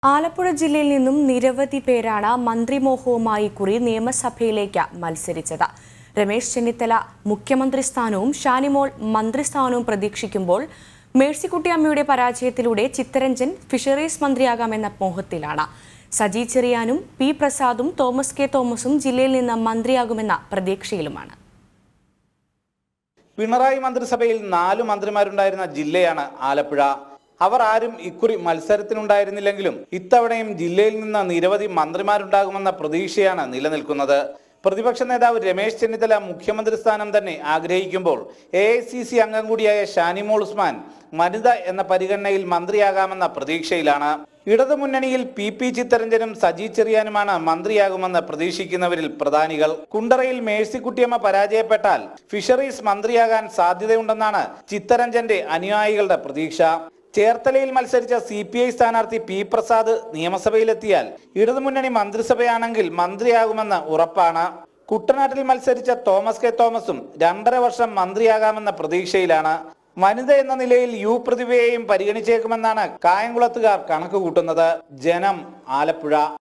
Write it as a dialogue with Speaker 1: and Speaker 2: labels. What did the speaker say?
Speaker 1: ആലപ്പുഴ ജില്ലയിൽ നിന്നും നിരവധി പേരാണ് മന്ത്രിമോഹവുമായി കുറി നിയമസഭയിലേക്ക് മത്സരിച്ചത് രമേശ് ചെന്നിത്തല മുഖ്യമന്ത്രി സ്ഥാനവും ഷാനിമോൾ മന്ത്രിസ്ഥാനവും പ്രതീക്ഷിക്കുമ്പോൾ മേഴ്സിക്കുട്ടിയമ്മയുടെ പരാജയത്തിലൂടെ ചിത്തരഞ്ജൻ ഫിഷറീസ് മന്ത്രിയാകാമെന്ന മോഹത്തിലാണ് സജി ചെറിയാനും പി പ്രസാദും തോമസ് കെ തോമസും ജില്ലയിൽ നിന്ന് മന്ത്രിയാകുമെന്ന പ്രതീക്ഷയിലുമാണ്
Speaker 2: പിണറായി മന്ത്രിസഭയിൽ നാലു മന്ത്രിമാരുണ്ടായിരുന്ന ജില്ലയാണ് ആലപ്പുഴ അവർ ആരും ഇക്കുറി മത്സരത്തിനുണ്ടായിരുന്നില്ലെങ്കിലും ഇത്തവണയും ജില്ലയിൽ നിന്ന് നിരവധി മന്ത്രിമാരുണ്ടാകുമെന്ന പ്രതീക്ഷയാണ് നിലനിൽക്കുന്നത് പ്രതിപക്ഷ നേതാവ് രമേശ് ചെന്നിത്തല മുഖ്യമന്ത്രി സ്ഥാനം തന്നെ ആഗ്രഹിക്കുമ്പോൾ എ ഐ സി സി അംഗം കൂടിയായ ഷാനിമോൾ ഉസ്മാൻ വനിത എന്ന പരിഗണനയിൽ മന്ത്രിയാകാമെന്ന പ്രതീക്ഷയിലാണ് ഇടതുമുന്നണിയിൽ പി പി ചിത്തരഞ്ജനും സജി ചെറിയാനുമാണ് മന്ത്രിയാകുമെന്ന് പ്രതീക്ഷിക്കുന്നവരിൽ പ്രധാനികൾ കുണ്ടറയിൽ മേഴ്സിക്കുട്ടിയമ്മ പരാജയപ്പെട്ടാൽ ഫിഷറീസ് മന്ത്രിയാകാൻ സാധ്യതയുണ്ടെന്നാണ് ചിത്തരഞ്ജന്റെ അനുയായികളുടെ പ്രതീക്ഷ ചേർത്തലയിൽ മത്സരിച്ച സി പി ഐ സ്ഥാനാർത്ഥി പി പ്രസാദ് നിയമസഭയിലെത്തിയാൽ ഇടതുമുന്നണി മന്ത്രിസഭയാണെങ്കിൽ മന്ത്രിയാകുമെന്ന് ഉറപ്പാണ് കുട്ടനാട്ടിൽ മത്സരിച്ച തോമസ് കെ തോമസും രണ്ടര വർഷം മന്ത്രിയാകാമെന്ന പ്രതീക്ഷയിലാണ് വനിത എന്ന നിലയിൽ യു പ്രതിഭയെയും പരിഗണിച്ചേക്കുമെന്നാണ് കായംകുളത്തുകാർ കണക്ക് കൂട്ടുന്നത് ജനം ആലപ്പുഴ